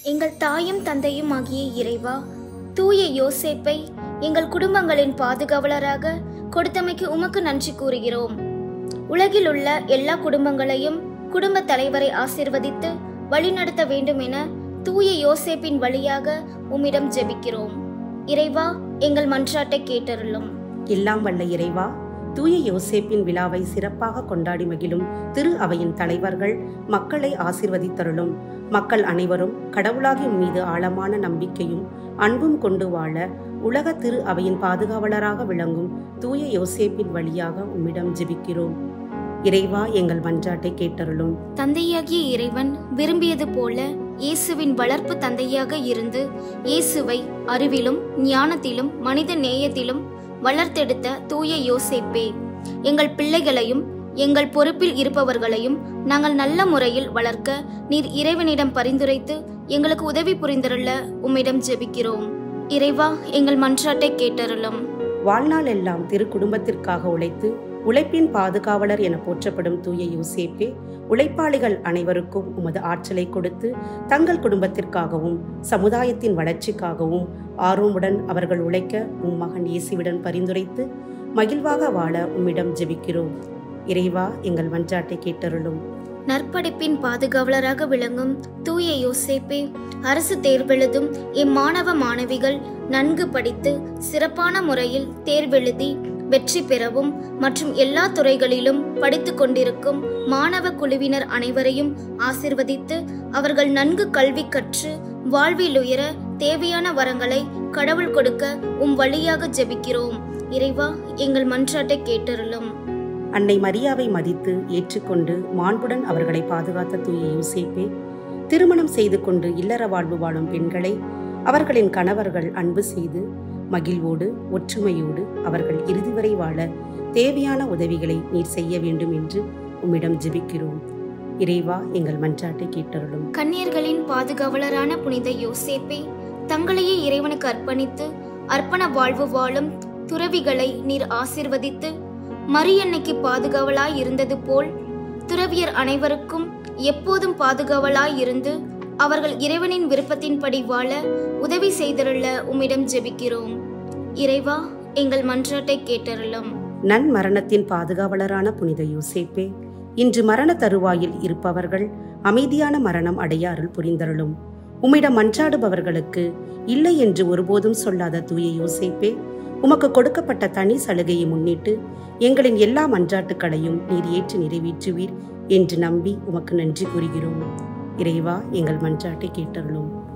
எங்கள் தாயும் தந்தையும் ஆகிய இறைவா தூய யோசேப்பை எங்கள் குடும்பங்களின் பாதுகாவலராக கொடுத்தமைக்கு உமக்கு நன்றி கூறுகிறோம் உலகில் உள்ள எல்லா குடும்பங்களையும் குடும்ப தலைவரை ஆசிர்வதித்து வழிநடத்த வேண்டும் என தூய யோசேப்பின் வழியாக உம்மிடம் ஜெபிக்கிறோம் இறைவா எங்கள் மன்றாட்டை கேட்டருளும் எல்லாம் வல்ல இறைவா தூய யோசேப்பின் விழாவை சிறப்பாக கொண்டாடி மகிழும் திரு அவையின் தலைவர்கள் மக்களை ஆசிர்வதித்தருளும் மக்கள் அனைவரும் கடவுளாகி உம் மீது ஆழமான நம்பிக்கையும் அன்பும் கொண்டு வாழ உலக திரு அவையின் பாதுகாவலராக விளங்கும் தூய யோசேப்பின் வழியாக உம்மிடம் ஜெபிக்கிறோம் இறைவா எங்கள் மன்றாட்டை கேட்டருளும் தந்தையாகிய இறைவன் விரும்பியது போல இயேசுவின் வளர்ப்பு தந்தையாக இருந்து இயேசுவை அறிவிலும் ஞானத்திலும் மனித நேயத்திலும் வளர்த்தெடுத்த தூய யோசேப்பே எங்கள் பிள்ளைகளையும் எங்கள் பொறுப்பில் இருப்பவர்களையும் நாங்கள் நல்ல முறையில் வளர்க்க நீர் இறைவனிடம் பரிந்துரைத்து எங்களுக்கு உதவி புரிந்தருள உம்மிடம் ஜெபிக்கிறோம் இறைவா எங்கள் மன்றாட்டை கேட்டருளும் வாழ்நாள் எல்லாம் திரு குடும்பத்திற்காக உழைத்து உழைப்பின் பாதுகாவலர் என போற்றப்படும் தூய யோசேப்பே உழைப்பாளிகள் அனைவருக்கும் உமது ஆற்றலை கொடுத்து தங்கள் குடும்பத்திற்காகவும் சமுதாயத்தின் வளர்ச்சிக்காகவும் ஆர்வமுடன் அவர்கள் உழைக்க உம் மகன் இயேசுவிடன் பரிந்துரைத்து மகிழ்வாக வாழ உம்மிடம் ஜெபிக்கிறோம் இறைவா எங்கள் மன்றாட்டை கேட்டருளும் நற்படைப்பின் பாதுகாவலராக விளங்கும் தூய யோசேப்பே அரசு தேர்வெழுதும் இம்மாணவ மாணவிகள் நன்கு படித்து சிறப்பான முறையில் தேர்வெழுதி வெற்றி பெறவும் மற்றும் எல்லா துறைகளிலும் படித்து கொண்டிருக்கும் மாணவ குழுவினர் அனைவரையும் ஆசிர்வதித்து அவர்கள் நன்கு கல்வி கற்று வாழ்வில் உயர தேவையான வரங்களை கடவுள் கொடுக்க உம் வழியாக ஜெபிக்கிறோம் இறைவா எங்கள் மன்றாட்டை கேட்டருளும் அன்னை மரியாவை மதித்து ஏற்றுக்கொண்டு மாண்புடன் அவர்களை பாதுகாத்த தூய யோசேப்பே திருமணம் செய்து கொண்டு இல்லற வாழ்வு வாழும் பெண்களை அவர்களின் கணவர்கள் அன்பு செய்து மகிழ்வோடு ஒற்றுமையோடு அவர்கள் இறுதி வரை வாழ தேவையான உதவிகளை நீர் செய்ய வேண்டும் என்று உம்மிடம் ஜெபிக்கிறோம் இறைவா எங்கள் மன்றாட்டை கேட்டருளும் கன்னியர்களின் பாதுகாவலரான புனித யோசேப்பே தங்களையே இறைவனுக்கு அர்ப்பணித்து அர்ப்பண வாழ்வு வாழும் துறவிகளை நீர் ஆசிர்வதித்து மரியன்னைக்கு பாதுகாவலாய் இருந்தது போல் துறவியர் அனைவருக்கும் எப்போதும் பாதுகாவலாய் இருந்து அவர்கள் இறைவனின் விருப்பத்தின்படி வாழ உதவி செய்தருள்ள உம்மிடம் ஜெபிக்கிறோம் இறைவா எங்கள் மன்றாட்டை கேட்டருளும் நன் மரணத்தின் பாதுகாவலரான புனித யோசேப்பே இன்று மரண தருவாயில் இருப்பவர்கள் அமைதியான மரணம் அடைய அருள் புரிந்தருளும் உம்மிடம் மன்றாடுபவர்களுக்கு இல்லை என்று ஒருபோதும் சொல்லாத தூய யோசேப்பே உமக்கு கொடுக்கப்பட்ட தனி சலுகையை முன்னிட்டு எங்களின் எல்லா மன்றாட்டுக்களையும் நீர் ஏற்று நிறைவேற்றுவீர் என்று நம்பி உமக்கு நன்றி கூறுகிறோம் இறைவா எங்கள் மன்றாட்டை கேட்டருளும்